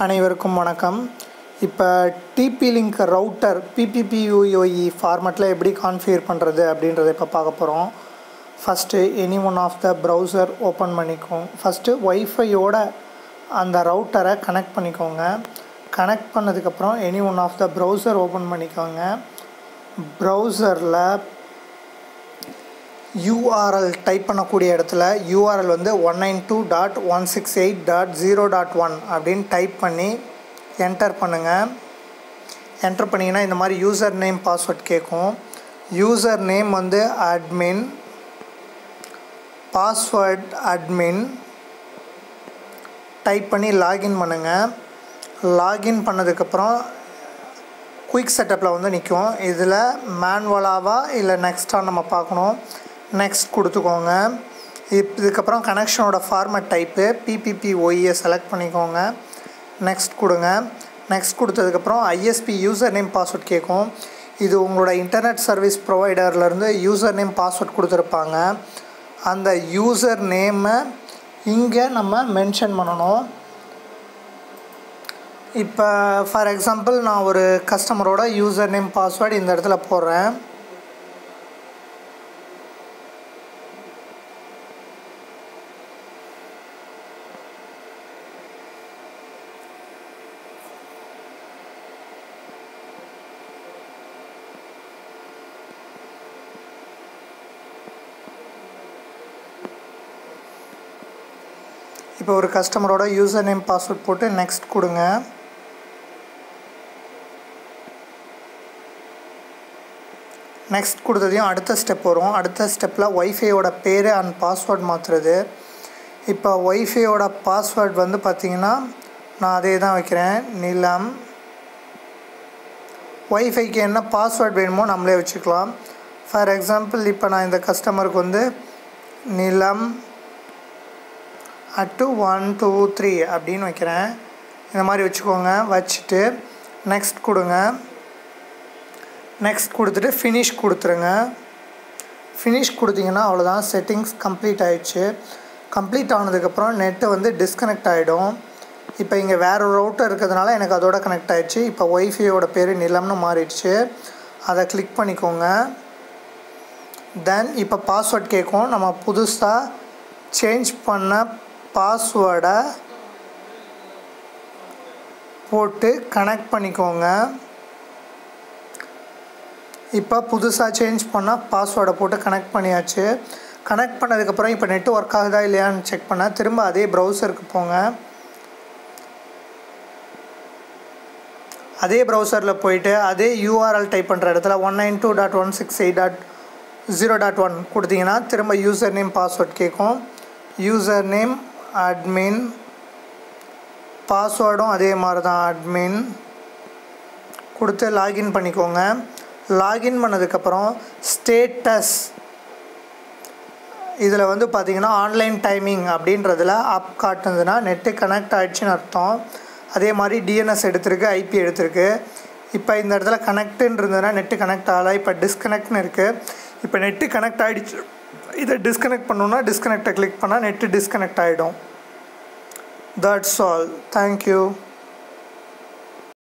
அனைவருக்கும் வணக்கம் இப்போ டிபி லிங்க் ரவுட்டர் பிபிபியூஓஇ ஃபார்மேட்டில் எப்படி கான்ஃபிகர் பண்ணுறது அப்படின்றத இப்போ பார்க்க போகிறோம் first any one of the browser open பண்ணிக்கோங்க ஃபஸ்ட்டு ஒய்ஃபையோட அந்த ரவுட்டரை கனெக்ட் பண்ணிக்கோங்க கனெக்ட் பண்ணதுக்கப்புறம் any one of the browser open பண்ணிக்கோங்க ப்ரௌசரில் யூஆர்எல் டைப் பண்ணக்கூடிய இடத்துல யூஆர்எல் வந்து one nine two dot one six eight dot zero dot one அப்படின்னு டைப் பண்ணி என்டர் பண்ணுங்கள் என்டர் பண்ணிங்கன்னா இந்த மாதிரி யூசர் நேம் பாஸ்வேர்ட் கேட்கும் யூசர் நேம் வந்து அட்மின் பாஸ்வேர்ட் அட்மின் டைப் பண்ணி லாகின் பண்ணுங்கள் லாகின் பண்ணதுக்கப்புறம் குயிக் செட்டப்பில் வந்து நிற்கும் இதில் மேனுவலாவா இல்லை நெக்ஸ்ட்டாக நம்ம பார்க்கணும் நெக்ஸ்ட் கொடுத்துக்கோங்க இப் இதுக்கப்புறம் கனெக்ஷனோட ஃபார்மேட் டைப்பு பிபிபி ஒய்யை செலக்ட் பண்ணிக்கோங்க நெக்ஸ்ட் கொடுங்க நெக்ஸ்ட் கொடுத்ததுக்கப்புறம் ஐஎஸ்பி யூசர் நேம் பாஸ்வேர்ட் கேட்கும் இது உங்களோட இன்டர்நெட் சர்வீஸ் ப்ரொவைடர்லேருந்து யூசர் நேம் பாஸ்வேர்ட் கொடுத்துருப்பாங்க அந்த யூசர் நேமை இங்கே நம்ம மென்ஷன் பண்ணணும் இப்போ ஃபார் எக்ஸாம்பிள் நான் ஒரு கஸ்டமரோட யூசர் நேம் பாஸ்வேர்டு இந்த இடத்துல போடுறேன் இப்போ ஒரு கஸ்டமரோட யூசர் நேம் பாஸ்வேர்ட் போட்டு நெக்ஸ்ட் கொடுங்க நெக்ஸ்ட் கொடுத்ததையும் அடுத்த ஸ்டெப் வரும் அடுத்த ஸ்டெப்பில் ஒய்ஃபையோட பேர் அண்ட் பாஸ்வேர்ட் மாற்றுறது இப்போ ஒய்ஃபையோட பாஸ்வேர்ட் வந்து பார்த்திங்கன்னா நான் அதே தான் வைக்கிறேன் நிலம் ஒய்ஃபைக்கு என்ன பாஸ்வேர்ட் வேணுமோ நம்மளே வச்சுக்கலாம் ஃபார் எக்ஸாம்பிள் இப்போ நான் இந்த கஸ்டமருக்கு வந்து நிலம் அட்டு ஒன் டூ த்ரீ அப்படின்னு வைக்கிறேன் இந்த மாதிரி வச்சுக்கோங்க வச்சுட்டு நெக்ஸ்ட் கொடுங்க நெக்ஸ்ட் கொடுத்துட்டு ஃபினிஷ் கொடுத்துருங்க ஃபினிஷ் கொடுத்தீங்கன்னா அவ்வளோதான் செட்டிங்ஸ் கம்ப்ளீட் ஆகிடுச்சு கம்ப்ளீட் ஆனதுக்கப்புறம் நெட்டு வந்து டிஸ்கனெக்ட் ஆகிடும் இப்போ இங்கே வேறு ஒரு ரவுட்டர் இருக்கிறதுனால எனக்கு அதோட கனெக்ட் ஆகிடுச்சு இப்போ ஒய்ஃபையோட பேர் நிலம்னு மாறிடுச்சு அதை கிளிக் பண்ணிக்கோங்க தென் இப்போ பாஸ்வேர்ட் கேட்கும் நம்ம புதுசாக சேஞ்ச் பண்ண பாஸ்வேர்டை போட்டு கனெக்ட் பண்ணிக்கோங்க இப்போ புதுசாக சேஞ்ச் பண்ணால் பாஸ்வேர்டை போட்டு கனெக்ட் பண்ணியாச்சு கனெக்ட் பண்ணதுக்கப்புறம் இப்போ நெட் ஒர்க் ஆகுதா இல்லையான்னு செக் பண்ண திரும்ப அதே ப்ரௌசருக்கு போங்க அதே ப்ரௌசரில் போயிட்டு அதே யூஆர்எல் டைப் பண்ணுற இடத்துல one nine two dot one six eight dot zero dot one கொடுத்தீங்கன்னா திரும்ப யூசர் நேம் பாஸ்வேர்ட் கேட்கும் யூசர் நேம் அட்மின் பாஸ்வேர்டும் அதே மாதிரி தான் அட்மின் கொடுத்து லாகின் பண்ணிக்கோங்க லாகின் பண்ணதுக்கப்புறம் ஸ்டேட்டஸ் இதில் வந்து பார்த்திங்கன்னா ஆன்லைன் டைமிங் அப்படின்றதில் அப் காட்டுனதுன்னா நெட்டு கனெக்ட் ஆகிடுச்சின்னு அர்த்தம் அதே மாதிரி டிஎன்எஸ் எடுத்திருக்கு ஐபி எடுத்திருக்கு இப்போ இந்த இடத்துல கனெக்டுன்னு இருந்ததுன்னா நெட்டு கனெக்ட் ஆகலை இப்போ டிஸ்கனெக்ட்னு இருக்குது இப்போ நெட்டு கனெக்ட் ஆகிடுச்சு இதை டிஸ்கனெக்ட் பண்ணணுன்னா டிஸ்கனெக்டை கிளிக் பண்ணால் நெட்டு டிஸ்கனெக்ட் ஆகிடும் தட்ஸ் ஆல் தேங்க்யூ